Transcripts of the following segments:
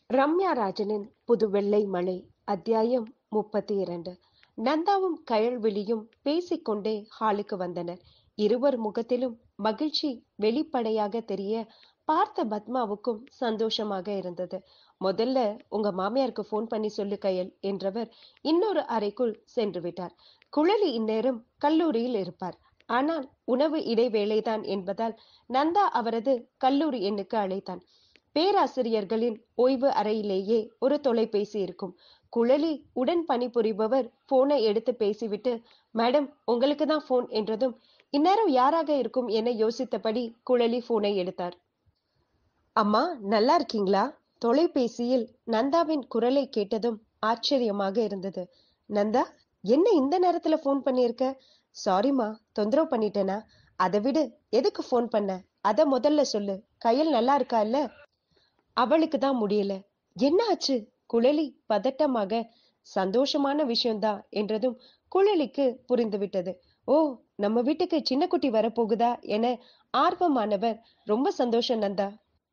ரம்யா ராஜனின் புது வெள்ளை மலை அத்தியாயம் முப்பத்தி இரண்டு நந்தாவும் கயல்விழியும் பேசிக்கொண்டே ஹாலுக்கு வந்தனர் இருவர் முகத்திலும் மகிழ்ச்சி வெளிப்படையாக தெரிய பார்த்த பத்மாவுக்கும் சந்தோஷமாக இருந்தது முதல்ல உங்க மாமியாருக்கு ஃபோன் பண்ணி சொல்லு கயல் என்றவர் இன்னொரு அறைக்குள் சென்று விட்டார் குழலி இந்நேரம் கல்லூரியில் இருப்பார் ஆனால் உணவு இடைவேளைதான் என்பதால் நந்தா அவரது கல்லூரி எண்ணுக்கு அழைத்தான் பேராசிரியர்களின் ஓய்வு அறையிலேயே ஒரு தொலைபேசி இருக்கும் குழலி உடன் பணிபுரிபவர் போனை எடுத்து பேசிவிட்டு மேடம் உங்களுக்கு தான் போன் என்றதும் இந்நேரம் யாராக இருக்கும் என யோசித்தபடி குழலி போனை எடுத்தார் அம்மா நல்லா இருக்கீங்களா தொலைபேசியில் நந்தாவின் குரலை கேட்டதும் ஆச்சரியமாக இருந்தது நந்தா என்ன இந்த நேரத்துல ஃபோன் பண்ணியிருக்க சாரிம்மா தொந்தரவு பண்ணிட்டேனா அதை விடு எதுக்கு ஃபோன் பண்ண அத முதல்ல சொல்லு கையல் நல்லா இருக்கா இல்ல அவளுக்கு தான் முடியல என்ன ஆச்சு குழலி பதட்டமாக சந்தோஷமான விஷயம்தான் என்றதும் குழலிக்கு புரிந்துவிட்டது ஓ நம்ம வீட்டுக்கு சின்ன குட்டி வரப்போகுதா என ஆர்வமானவர் ரொம்ப சந்தோஷம் நந்தா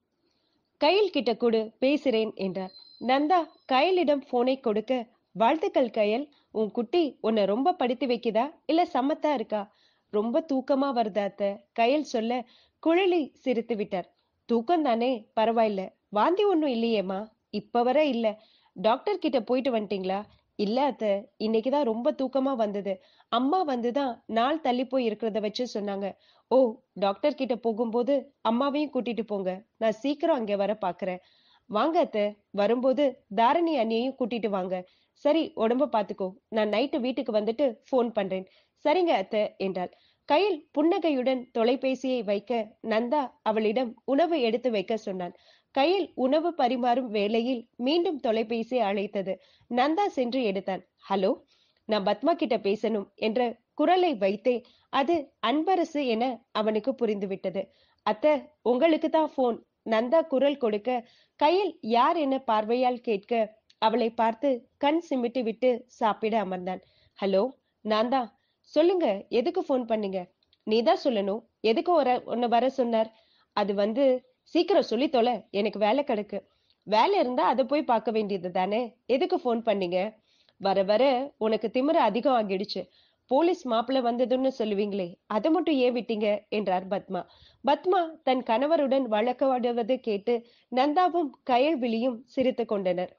கயல் கிட்ட கொடு பேசுறேன் என்றார் நந்தா கயலிடம் போனை கொடுக்க வாழ்த்துக்கள் கயல் உன் குட்டி உன்னை ரொம்ப படித்து வைக்குதா இல்ல சமத்தா இருக்கா ரொம்ப தூக்கமா வருதா அத்த கயல் சொல்ல குழலி சிரித்து விட்டார் தூக்கம் தானே பரவாயில்ல வாந்தி ஒண்ணும் இல்லையேம்மா இப்ப வர இல்ல டாக்டர் கிட்ட போயிட்டு வந்துட்டீங்களா இல்ல அத்த இன்னைக்குதான் ரொம்ப தூக்கமா வந்தது அம்மா வந்துதான் நாள் தள்ளி போய் இருக்கிறத வச்சு சொன்னாங்க ஓ டாக்டர் கிட்ட போகும்போது அம்மாவையும் கூட்டிட்டு போங்க நான் சீக்கிரம் அங்க வர பாக்குறேன் வாங்க அத்த வரும்போது தாரணி அண்ணியையும் கூட்டிட்டு வாங்க சரி உடம்ப பாத்துக்கோ நான் நைட்டு வீட்டுக்கு வந்துட்டு ஃபோன் பண்றேன் சரிங்க அத்த என்றாள் கையில் புன்னகையுடன் தொலைபேசியை வைக்க நந்தா அவளிடம் உணவு எடுத்து வைக்க சொன்னான் கையில் உணவு பரிமாறும் வேளையில் மீண்டும் தொலைபேசி அழைத்தது நந்தா சென்று எடுத்தான் ஹலோ நான் பத்மா கிட்ட பேசணும் என்ற குரலை வைத்தே அது அன்பரசு என அவனுக்கு புரிந்துவிட்டது அத்த உங்களுக்கு தான் போன் நந்தா குரல் கொடுக்க கையில் யார் என பார்வையால் கேட்க அவளை பார்த்து கண் சிமிட்டி விட்டு சாப்பிட அமர்ந்தான் ஹலோ நான் தான் சொல்லுங்க எதுக்கு ஃபோன் பண்ணீங்க நீதான் சொல்லணும் எதுக்கு வர உன்னை வர சொன்னார் அது வந்து சீக்கிரம் சொல்லி தொலை எனக்கு வேலை கிடக்கு வேலை இருந்தா அதை போய் பார்க்க வேண்டியது தானே எதுக்கு ஃபோன் பண்ணீங்க வர வர உனக்கு திமிர அதிகம் ஆகிடுச்சு போலீஸ் மாப்பிள்ள வந்ததுன்னு சொல்லுவீங்களே அதை மட்டும் ஏன் விட்டீங்க என்றார் பத்மா பத்மா தன் கணவருடன் வழக்காடுவது கேட்டு நந்தாவும் கயல்விழியும் சிரித்து கொண்டனர்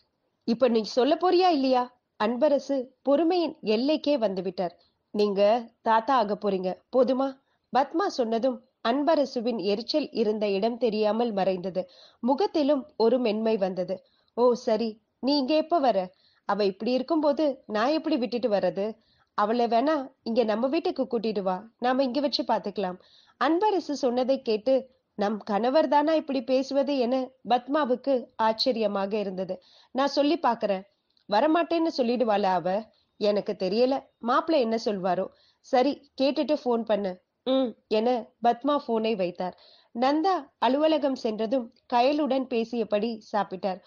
இப்ப நீ சொல்ல போறியா இல்லையா அன்பரசு பொறுமையின் எல்லைக்கே வந்துவிட்டார் நீங்க தாத்தா ஆக போறீங்க போதுமா பத்மா சொன்னதும் அன்பரசுவின் எரிச்சல் இருந்த இடம் தெரியாமல் மறைந்தது முகத்திலும் ஒரு மென்மை வந்தது ஓ சரி நீ இங்க எப்ப வர அவ இப்படி இருக்கும்போது நான் எப்படி விட்டுட்டு வர்றது அவளை வேணா இங்க நம்ம வீட்டுக்கு கூட்டிட்டு வா நாம இங்க வச்சு பாத்துக்கலாம் அன்பரசு சொன்னதை கேட்டு நம் கணவர் தானா இப்படி பேசுவது என பத்மாவுக்கு ஆச்சரியமாக இருந்தது நான் சொல்லி பாக்குறேன் வரமாட்டேன்னு சொல்லிடுவாள அவ எனக்கு தெரியல மாப்பிள்ள என்ன சொல்வாரோ சரி கேட்டுட்டு ஃபோன் பண்ணு ம் என பத்மா போனை வைத்தார் நந்தா அலுவலகம் சென்றதும் கயலுடன் பேசியபடி சாப்பிட்டார்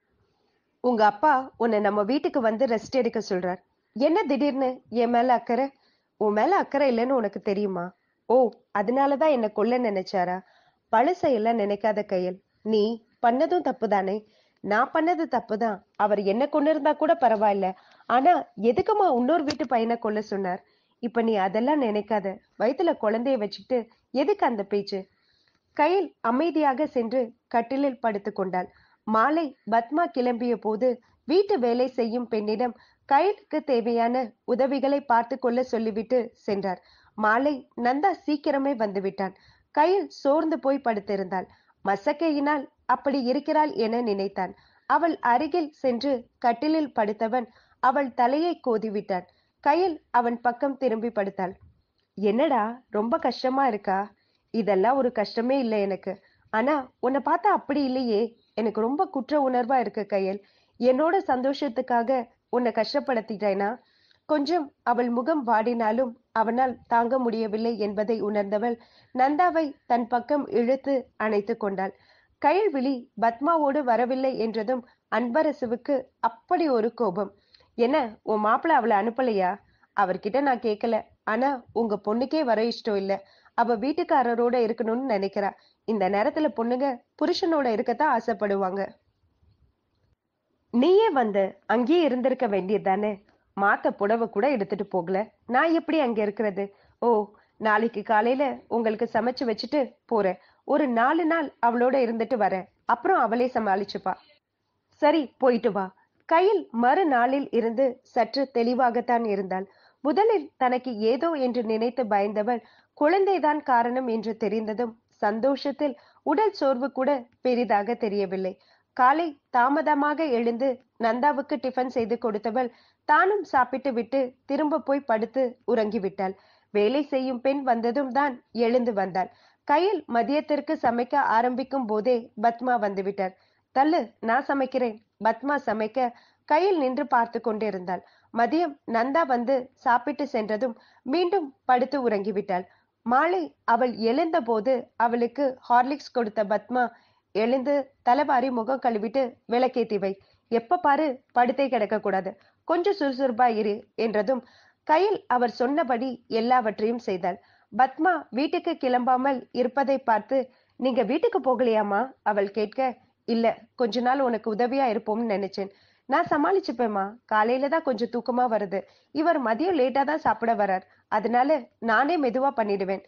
உங்க அப்பா உன்னை நம்ம வீட்டுக்கு வந்து ரெஸ்ட் எடுக்க சொல்றார் என்ன திடீர்னு என் மேல அக்கறை உன் மேல அக்கறை இல்லைன்னு உனக்கு தெரியுமா ஓ அதனாலதான் என்ன கொல்ல நினைச்சாரா பழசையெல்லாம் நினைக்காத கையல் நீ பண்ணதும் தப்புதானே நான் பண்ணது தப்புதான் அவர் என்ன கொண்டு இருந்தா கூட பரவாயில்ல ஆனா எதுக்குமா இன்னொரு வீட்டு பையனை கொல்ல சொன்னார் இப்ப நீ அதெல்லாம் நினைக்காத வயித்துல குழந்தைய வச்சுக்கிட்டு எதுக்கு அந்த பேச்சு கையில் அமைதியாக சென்று கட்டிலில் படுத்து கொண்டாள் மாலை பத்மா கிளம்பிய போது வீட்டு வேலை செய்யும் பெண்ணிடம் கைலுக்கு தேவையான உதவிகளை பார்த்து கொள்ள சொல்லிவிட்டு சென்றார் மாலை நந்தா சீக்கிரமே வந்து விட்டான் கையில் சோர்ந்து போய் படுத்திருந்தாள் மசக்கையினால் அப்படி இருக்கிறாள் என நினைத்தான் அவள் அருகில் சென்று கட்டிலில் படுத்தவன் அவள் தலையை கோதிவிட்டான் கையில் அவன் பக்கம் திரும்பி படுத்தாள் என்னடா ரொம்ப கஷ்டமா இருக்கா இதெல்லாம் ஒரு கஷ்டமே இல்லை எனக்கு ஆனா உன்னை பார்த்தா அப்படி இல்லையே எனக்கு ரொம்ப குற்ற உணர்வா இருக்கு கையல் என்னோட சந்தோஷத்துக்காக உன்னை கஷ்டப்படுத்திட்டேனா கொஞ்சம் அவள் முகம் வாடினாலும் அவனால் தாங்க முடியவில்லை என்பதை உணர்ந்தவள் நந்தாவை தன் பக்கம் இழுத்து அணைத்து கொண்டாள் கயல்விழி பத்மாவோடு வரவில்லை என்றதும் அன்பரசுவுக்கு அப்படி ஒரு கோபம் என்ன உன் மாப்பிள்ள அவளை அனுப்பலையா அவர்கிட்ட நான் கேட்கல ஆனா உங்க பொண்ணுக்கே வர இஷ்டம் இல்ல அவ வீட்டுக்காரரோட இருக்கணும்னு நினைக்கிறா இந்த நேரத்துல பொண்ணுங்க புருஷனோட இருக்கத்தான் ஆசைப்படுவாங்க நீயே வந்து அங்கேயே இருந்திருக்க வேண்டியதுதானே மாத்த புடவை கூட எடுத்துட்டு போகல நான் எப்படி அங்க இருக்கிறது ஓ நாளைக்கு காலையில உங்களுக்கு சமைச்சு வச்சுட்டு போறேன் ஒரு நாலு நாள் அவளோட இருந்துட்டு வரேன் அப்புறம் அவளே சமாளிச்சுப்பா சரி போயிட்டு வா கையில் மறுநாளில் இருந்து சற்று தெளிவாகத்தான் இருந்தாள் முதலில் தனக்கு ஏதோ என்று நினைத்து பயந்தவள் குழந்தைதான் காரணம் என்று தெரிந்ததும் சந்தோஷத்தில் உடல் சோர்வு கூட பெரிதாக தெரியவில்லை காலை தாமதமாக எழுந்து நந்தாவுக்கு டிஃபன் செய்து கொடுத்தவள் தானும் சாப்பிட்டு விட்டு திரும்ப போய் படுத்து உறங்கிவிட்டாள் வேலை செய்யும் பெண் வந்ததும் தான் எழுந்து வந்தாள் கையில் மதியத்திற்கு சமைக்க ஆரம்பிக்கும் போதே பத்மா வந்துவிட்டார் தள்ளு நான் சமைக்கிறேன் பத்மா சமைக்க கையில் நின்று பார்த்து கொண்டிருந்தாள் மதியம் நந்தா வந்து சாப்பிட்டு சென்றதும் மீண்டும் படுத்து உறங்கிவிட்டாள் மாலை அவள் எழுந்தபோது அவளுக்கு ஹார்லிக்ஸ் கொடுத்த பத்மா எழுந்து தலைவாரி முகம் கழுவிட்டு விளக்கேத்தி வை எப்ப பாரு படுத்தே கிடக்க கூடாது கொஞ்சம் சுறுசுறுப்பா இரு என்றதும் கையில் அவர் சொன்னபடி எல்லாவற்றையும் செய்தாள் பத்மா வீட்டுக்கு கிளம்பாமல் இருப்பதை பார்த்து நீங்க வீட்டுக்கு போகலையாமா அவள் கேட்க இல்ல கொஞ்ச நாள் உனக்கு உதவியா இருப்போம்னு நினைச்சேன் நான் சமாளிச்சுப்பேம்மா காலையில தான் கொஞ்சம் தூக்கமா வருது இவர் மதியம் லேட்டா தான் சாப்பிட வரார் அதனால நானே மெதுவா பண்ணிடுவேன்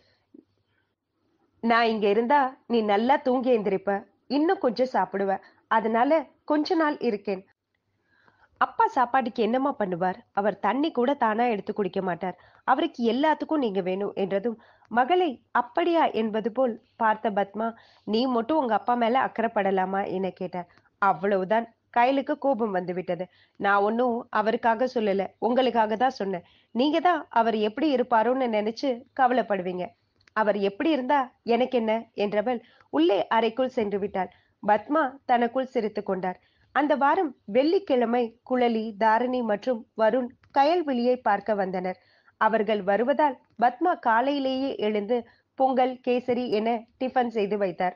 நான் இங்க இருந்தா நீ நல்லா தூங்கி எந்திரிப்ப இன்னும் கொஞ்சம் சாப்பிடுவ அதனால கொஞ்ச நாள் இருக்கேன் அப்பா சாப்பாட்டுக்கு என்னம்மா பண்ணுவார் அவர் தண்ணி கூட தானா எடுத்து குடிக்க மாட்டார் அவருக்கு எல்லாத்துக்கும் நீங்க வேணும் என்றதும் மகளை அப்படியா என்பது போல் பார்த்த பத்மா நீ மட்டும் உங்க அப்பா மேல அக்கறைப்படலாமா என கேட்டார் அவ்வளவுதான் கையலுக்கு கோபம் வந்து விட்டது நான் ஒன்னும் அவருக்காக சொல்லல உங்களுக்காக தான் சொன்னேன் நீங்க தான் அவர் எப்படி இருப்பாரோன்னு நினைச்சு கவலைப்படுவீங்க அவர் எப்படி இருந்தா எனக்கு என்ன என்றவள் உள்ளே அறைக்குள் சென்று விட்டாள் பத்மா தனக்குள் சிரித்து கொண்டார் அந்த வாரம் வெள்ளிக்கிழமை குழலி தாரணி மற்றும் வருண் கயல்விழியை பார்க்க வந்தனர் அவர்கள் வருவதால் பத்மா காலையிலேயே எழுந்து பொங்கல் கேசரி என டிஃபன் செய்து வைத்தார்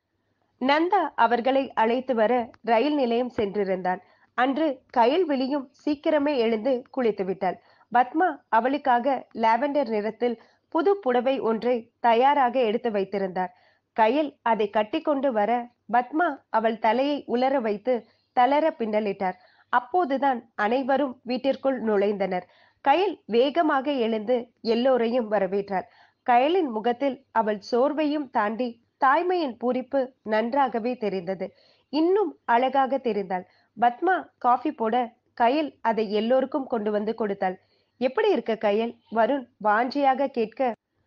நந்தா அவர்களை அழைத்து வர ரயில் நிலையம் சென்றிருந்தான் அன்று கயல்விழியும் சீக்கிரமே எழுந்து குளித்து விட்டாள் பத்மா அவளுக்காக லாவெண்டர் நிறத்தில் புது புடவை ஒன்றை தயாராக எடுத்து வைத்திருந்தார் கயல் அதை கட்டிக்கொண்டு வர பத்மா அவள் தலையை உலர வைத்து தளர பின்னலிட்டார் அப்போதுதான் அனைவரும் வீட்டிற்குள் நுழைந்தனர் கயல் வேகமாக எழுந்து எல்லோரையும் வரவேற்றார் கயலின் முகத்தில் அவள் சோர்வையும் தாண்டி தாய்மையின் பூரிப்பு நன்றாகவே தெரிந்தது இன்னும் அழகாக தெரிந்தாள் பத்மா காஃபி போட கயல் அதை எல்லோருக்கும் கொண்டு வந்து கொடுத்தாள் எப்படி இருக்க கயல் வருண் வாஞ்சியாக கேட்க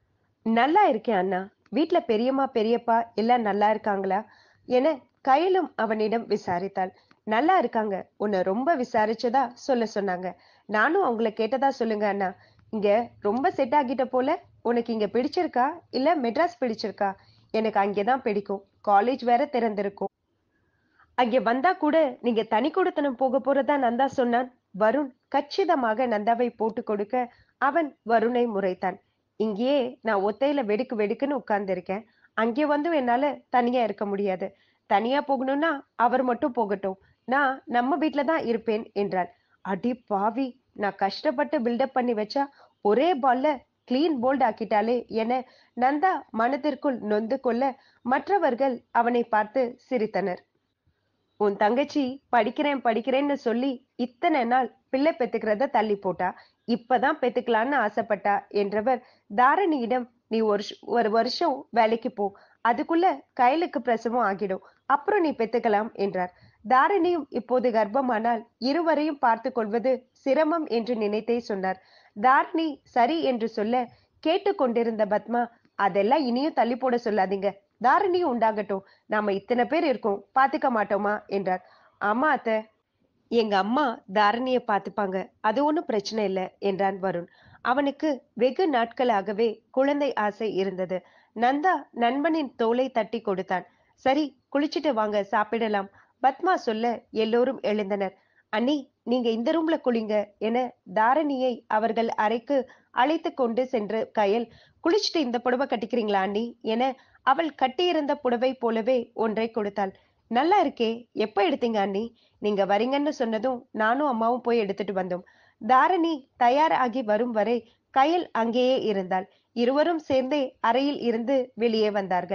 நல்லா இருக்கேன் அண்ணா வீட்ல பெரியம்மா பெரியப்பா எல்லாம் நல்லா இருக்காங்களா என கயலும் அவனிடம் விசாரித்தாள் நல்லா இருக்காங்க உன்னை ரொம்ப விசாரிச்சதா சொல்ல சொன்னாங்க நானும் அவங்கள கேட்டதா சொல்லுங்க அண்ணா இங்க ரொம்ப செட் ஆகிட்ட போல உனக்கு இங்க பிடிச்சிருக்கா இல்ல மெட்ராஸ் பிடிச்சிருக்கா எனக்கு அங்கேதான் பிடிக்கும் காலேஜ் வேற திறந்திருக்கும் அங்கே வந்தா கூட நீங்க தனி கொடுத்தனம் போக போறதா நந்தா சொன்னான் வருண் கச்சிதமாக நந்தாவை போட்டு கொடுக்க அவன் வருணை முறைத்தான் இங்கேயே நான் ஒத்தையில வெடுக்கு வெடுக்குன்னு உட்கார்ந்திருக்கேன் அங்கே வந்து என்னால தனியா இருக்க முடியாது தனியா போகணும்னா அவர் மட்டும் போகட்டும் நான் நம்ம வீட்ல தான் இருப்பேன் என்றாள் அடி பாவி நான் கஷ்டப்பட்டு பில்டப் பண்ணி வச்சா ஒரே பால்ல கிளீன் போல்ட் ஆக்கிட்டாலே என நந்தா மனதிற்குள் நொந்து கொள்ள மற்றவர்கள் அவனை பார்த்து சிரித்தனர் உன் தங்கச்சி படிக்கிறேன் படிக்கிறேன்னு சொல்லி இத்தனை நாள் பிள்ளை பெத்துக்கிறத தள்ளி போட்டா இப்பதான் பெத்துக்கலான்னு ஆசைப்பட்டா என்றவர் தாரணியிடம் நீ ஒரு ஷ்- ஒரு வருஷம் வேலைக்கு போ அதுக்குள்ள கையலுக்கு பிரசவம் ஆகிடும் அப்புறம் நீ பெத்துக்கலாம் என்றார் தாரணியும் இப்போது கர்ப்பமானால் இருவரையும் பார்த்து கொள்வது சிரமம் என்று நினைத்தே சொன்னார் தாரணி சரி என்று சொல்ல கேட்டுக்கொண்டிருந்த பத்மா அதெல்லாம் இனியும் தள்ளி போட சொல்லாதீங்க தாரணியும் உண்டாகட்டும் நாம இத்தனை பேர் இருக்கோம் பாத்துக்க மாட்டோமா என்றார் ஆமா அத்தை எங்க அம்மா தாரணிய பாத்துப்பாங்க அது ஒண்ணும் பிரச்சனை இல்லை என்றான் வருண் அவனுக்கு வெகு நாட்களாகவே குழந்தை ஆசை இருந்தது நந்தா நண்பனின் தோலை தட்டி கொடுத்தான் சரி குளிச்சிட்டு வாங்க சாப்பிடலாம் பத்மா சொல்ல எல்லோரும் எழுந்தனர் அண்ணி நீங்க இந்த ரூம்ல குளிங்க என தாரணியை அவர்கள் அறைக்கு அழைத்து கொண்டு சென்ற கயல் குளிச்சுட்டு இந்த புடவை கட்டிக்கிறீங்களா அண்ணி என அவள் கட்டியிருந்த புடவை போலவே ஒன்றை கொடுத்தாள் நல்லா இருக்கே எப்ப எடுத்தீங்க அண்ணி நீங்க வரீங்கன்னு சொன்னதும் நானும் அம்மாவும் போய் எடுத்துட்டு வந்தோம் தாரணி தயாராகி வரும் வரை கயல் அங்கேயே இருந்தாள் இருவரும் சேர்ந்தே அறையில் இருந்து வெளியே வந்தார்கள்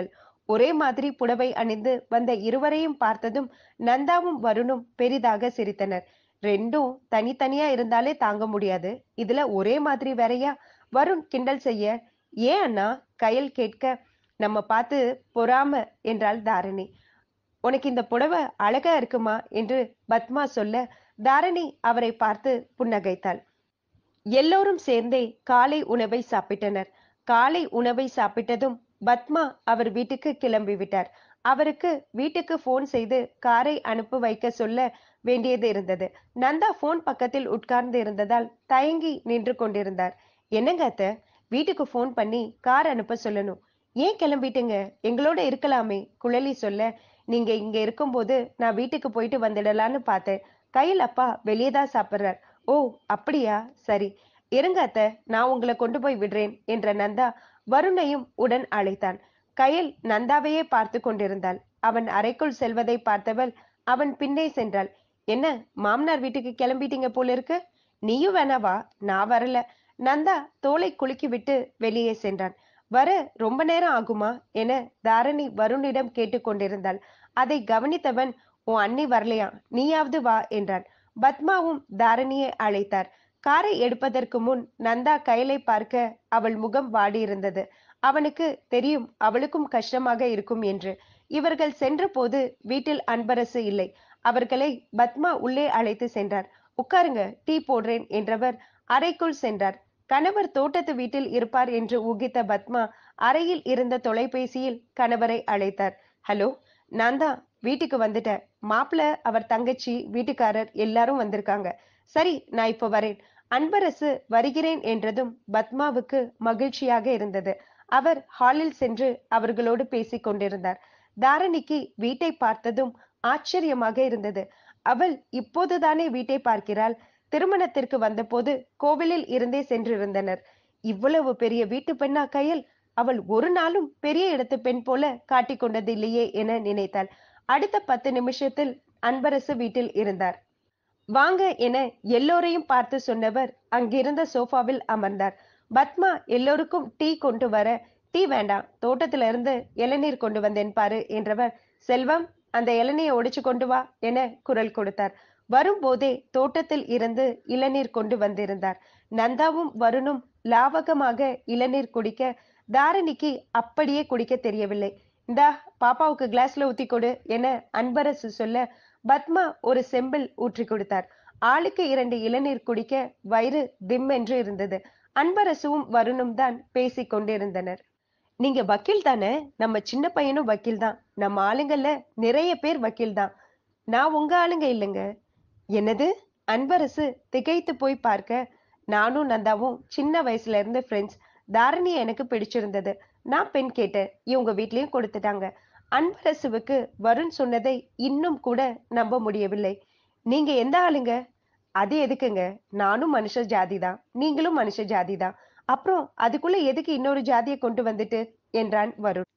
ஒரே மாதிரி புடவை அணிந்து வந்த இருவரையும் பார்த்ததும் நந்தாவும் வருணும் பெரிதாக சிரித்தனர் ரெண்டும் தனித்தனியா இருந்தாலே தாங்க முடியாது இதுல ஒரே மாதிரி வேறையா வருண் கிண்டல் செய்ய ஏன் அண்ணா கயல் கேட்க நம்ம பார்த்து பொறாம என்றாள் தாரணி உனக்கு இந்த புடவை அழகா இருக்குமா என்று பத்மா சொல்ல தாரணி அவரை பார்த்து புன்னகைத்தாள் எல்லோரும் சேர்ந்தே காலை உணவை சாப்பிட்டனர் காலை உணவை சாப்பிட்டதும் பத்மா அவர் வீட்டுக்கு கிளம்பி விட்டார் அவருக்கு வீட்டுக்கு போன் செய்து காரை அனுப்பி வைக்க சொல்ல வேண்டியது இருந்தது நந்தா போன் பக்கத்தில் உட்கார்ந்து இருந்ததால் தயங்கி நின்று கொண்டிருந்தார் என்னங்க அத்த வீட்டுக்கு போன் பண்ணி கார் அனுப்ப சொல்லணும் ஏன் கிளம்பிட்டீங்க எங்களோட இருக்கலாமே குழலி சொல்ல நீங்க இங்க இருக்கும்போது நான் வீட்டுக்கு போயிட்டு வந்துடலான்னு பார்த்தேன் கையில் அப்பா வெளியே தான் சாப்பிடுறார் ஓ அப்படியா சரி இருங்க அத்த நான் உங்களை கொண்டு போய் விடுறேன் என்ற நந்தா வருணையும் உடன் அழைத்தான் கயல் நந்தாவையே பார்த்து கொண்டிருந்தாள் அவன் அறைக்குள் செல்வதை பார்த்தவள் அவன் பின்னே சென்றாள் என்ன மாமனார் வீட்டுக்கு கிளம்பிட்டீங்க போல இருக்கு நீயும் வேணாவா நான் வரல நந்தா தோலை குலுக்கி விட்டு வெளியே சென்றான் வர ரொம்ப நேரம் ஆகுமா என தாரணி வருணிடம் கேட்டுக்கொண்டிருந்தாள் அதை கவனித்தவன் உன் அண்ணி வரலையா நீயாவது வா என்றான் பத்மாவும் தாரணியை அழைத்தார் காரை எடுப்பதற்கு முன் நந்தா கயலை பார்க்க அவள் முகம் வாடியிருந்தது அவனுக்கு தெரியும் அவளுக்கும் கஷ்டமாக இருக்கும் என்று இவர்கள் சென்றபோது வீட்டில் அன்பரசு இல்லை அவர்களை பத்மா உள்ளே அழைத்து சென்றார் உட்காருங்க டீ போடுறேன் என்றவர் அறைக்குள் சென்றார் கணவர் தோட்டத்து வீட்டில் இருப்பார் என்று ஊகித்த பத்மா அறையில் இருந்த தொலைபேசியில் கணவரை அழைத்தார் ஹலோ நான் தான் வீட்டுக்கு வந்துட்டேன் மாப்பிள்ள அவர் தங்கச்சி வீட்டுக்காரர் எல்லாரும் வந்திருக்காங்க சரி நான் இப்ப வரேன் அன்பரசு வருகிறேன் என்றதும் பத்மாவுக்கு மகிழ்ச்சியாக இருந்தது அவர் ஹாலில் சென்று அவர்களோடு பேசிக் கொண்டிருந்தார் தாரணிக்கு வீட்டை பார்த்ததும் ஆச்சரியமாக இருந்தது அவள் இப்போதுதானே வீட்டை பார்க்கிறாள் திருமணத்திற்கு வந்தபோது கோவிலில் இருந்தே சென்றிருந்தனர் இவ்வளவு பெரிய வீட்டு பெண்ணா கையில் அவள் ஒரு நாளும் பெரிய இடத்து பெண் போல காட்டிக் கொண்டது இல்லையே என நினைத்தாள் அடுத்த பத்து நிமிஷத்தில் அன்பரசு வீட்டில் இருந்தார் வாங்க என எல்லோரையும் பார்த்து சொன்னவர் அங்கிருந்த சோஃபாவில் அமர்ந்தார் பத்மா எல்லோருக்கும் டீ கொண்டு வர டீ வேண்டாம் தோட்டத்துல இருந்து இளநீர் கொண்டு வந்தேன் பாரு என்றவர் செல்வம் அந்த இளநீயை ஒடிச்சு கொண்டு வா என குரல் கொடுத்தார் வரும்போதே தோட்டத்தில் இருந்து இளநீர் கொண்டு வந்திருந்தார் நந்தாவும் வருணும் லாவகமாக இளநீர் குடிக்க தாரணிக்கு அப்படியே குடிக்க தெரியவில்லை இந்தா பாப்பாவுக்கு கிளாஸ்ல ஊத்தி கொடு என அன்பரசு சொல்ல பத்மா ஒரு செம்பில் ஊற்றி கொடுத்தார் ஆளுக்கு இரண்டு இளநீர் குடிக்க வயிறு திம் என்று இருந்தது அன்பரசுவும் வருணும் தான் பேசிக் கொண்டிருந்தனர் நீங்க வக்கீல் தானே நம்ம சின்ன பையனும் வக்கீல் தான் நம்ம ஆளுங்கள்ல நிறைய பேர் வக்கீல் தான் நான் உங்க ஆளுங்க இல்லைங்க என்னது அன்பரசு திகைத்து போய் பார்க்க நானும் நந்தாவும் சின்ன வயசுல இருந்து ஃப்ரெண்ட்ஸ் தாரணியை எனக்கு பிடிச்சிருந்தது நான் பெண் கேட்டேன் இவங்க வீட்லயும் கொடுத்துட்டாங்க அன்பரசுவுக்கு வருண் சொன்னதை இன்னும் கூட நம்ப முடியவில்லை நீங்க எந்த ஆளுங்க அது எதுக்குங்க நானும் மனுஷ ஜாதி தான் நீங்களும் மனுஷ ஜாதி தான் அப்புறம் அதுக்குள்ள எதுக்கு இன்னொரு ஜாதியை கொண்டு வந்துட்டு என்றான் வருண்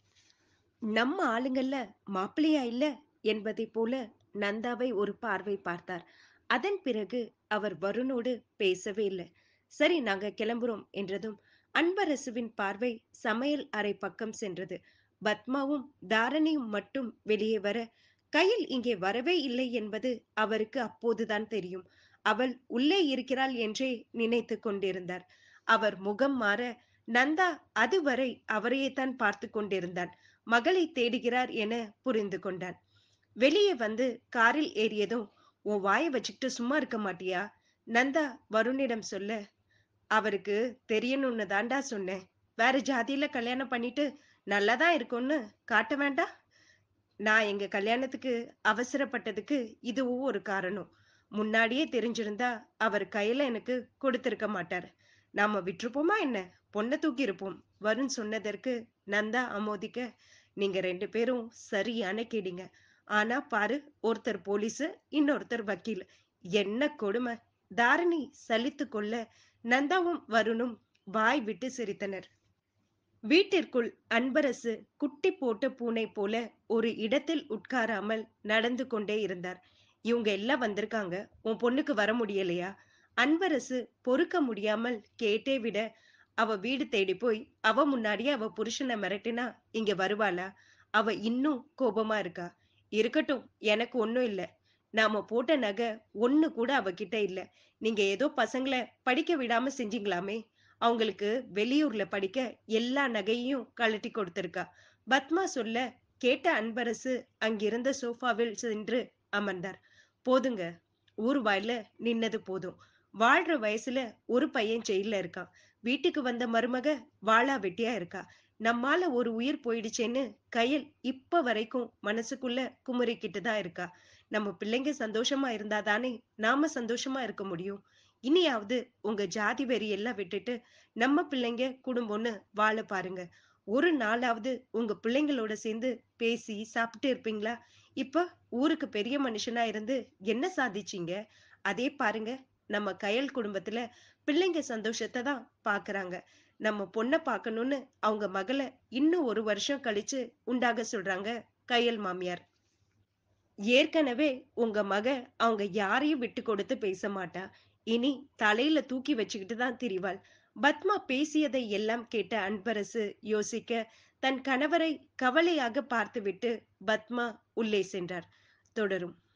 நம்ம ஆளுங்கள்ல மாப்பிள்ளையா இல்ல என்பதை போல நந்தாவை ஒரு பார்வை பார்த்தார் அதன் பிறகு அவர் வருணோடு பேசவே இல்லை சரி நாங்க கிளம்புறோம் என்றதும் அன்பரசுவின் பார்வை சமையல் அறை பக்கம் சென்றது பத்மாவும் தாரணியும் மட்டும் வெளியே வர கையில் இங்கே வரவே இல்லை என்பது அவருக்கு அப்போதுதான் தெரியும் அவள் உள்ளே இருக்கிறாள் என்றே நினைத்து கொண்டிருந்தார் அவர் முகம் மாற நந்தா அதுவரை அவரையே தான் பார்த்து கொண்டிருந்தான் மகளை தேடுகிறார் என புரிந்து கொண்டான் வெளியே வந்து காரில் ஏறியதும் உன் வாயை வச்சுக்கிட்டு சும்மா இருக்க மாட்டியா நந்தா வருணிடம் சொல்ல அவருக்கு தெரியணும்னு தாண்டா சொன்னேன் வேற ஜாதியில கல்யாணம் பண்ணிட்டு நல்லாதான் இருக்கும்னு காட்ட வேண்டாம் நான் எங்க கல்யாணத்துக்கு அவசரப்பட்டதுக்கு இதுவும் ஒரு காரணம் முன்னாடியே தெரிஞ்சிருந்தா அவர் கையில எனக்கு கொடுத்திருக்க மாட்டார் நாம விட்டுருப்போமா என்ன பொண்ணை தூக்கி இருப்போம் வருண் சொன்னதற்கு நந்தா அமோதிக்க நீங்க ரெண்டு பேரும் சரியான கேடிங்க ஆனா பாரு ஒருத்தர் போலீஸ் இன்னொருத்தர் வக்கீல் என்ன கொடுமை தாரணி சலித்து கொள்ள நந்தாவும் வருணும் வாய் விட்டு சிரித்தனர் வீட்டிற்குள் அன்பரசு குட்டி போட்ட பூனை போல ஒரு இடத்தில் உட்காராமல் நடந்து கொண்டே இருந்தார் இவங்க எல்லாம் வந்திருக்காங்க உன் பொண்ணுக்கு வர முடியலையா அன்பரசு பொறுக்க முடியாமல் கேட்டே விட அவ வீடு தேடி போய் அவ முன்னாடியே அவ புருஷனை மிரட்டினா இங்க வருவாளா அவ இன்னும் கோபமா இருக்கா இருக்கட்டும் எனக்கு ஒண்ணும் இல்ல நாம போட்ட நகை ஒண்ணு கூட அவகிட்ட இல்ல நீங்க ஏதோ பசங்கள படிக்க விடாம செஞ்சீங்களாமே அவங்களுக்கு வெளியூர்ல படிக்க எல்லா நகையையும் கழட்டி கொடுத்திருக்கா பத்மா சொல்ல கேட்ட அன்பரசு அங்கிருந்த சோஃபாவில் சென்று அமர்ந்தார் போதுங்க ஊர் வாயில நின்னது போதும் வாழ்ற வயசுல ஒரு பையன் ஜெயில இருக்கான் வீட்டுக்கு வந்த மருமக வாளா வெட்டியா இருக்கா நம்மால ஒரு உயிர் போயிடுச்சேன்னு கையல் இப்ப வரைக்கும் மனசுக்குள்ள குமுறிக்கிட்டு தான் இருக்கா நம்ம பிள்ளைங்க சந்தோஷமா இருந்தாதானே நாம சந்தோஷமா இருக்க முடியும் இனியாவது உங்க ஜாதி வெறி எல்லாம் விட்டுட்டு நம்ம பிள்ளைங்க குடும்பம்னு வாழ பாருங்க ஒரு நாளாவது உங்க பிள்ளைங்களோட சேர்ந்து பேசி சாப்பிட்டு இருப்பீங்களா இப்ப ஊருக்கு பெரிய மனுஷனா இருந்து என்ன சாதிச்சீங்க அதே பாருங்க நம்ம கயல் குடும்பத்துல பிள்ளைங்க சந்தோஷத்தை தான் பாக்குறாங்க நம்ம பொண்ணை பார்க்கணும்னு அவங்க மகளை இன்னும் ஒரு வருஷம் கழிச்சு உண்டாக சொல்றாங்க கயல் மாமியார் ஏற்கனவே உங்க மக அவங்க யாரையும் விட்டு கொடுத்து பேச மாட்டா இனி தலையில தூக்கி வச்சுக்கிட்டு தான் திரிவாள் பத்மா பேசியதை எல்லாம் கேட்ட அன்பரசு யோசிக்க தன் கணவரை கவலையாக பார்த்துவிட்டு பத்மா உள்ளே சென்றார் தொடரும்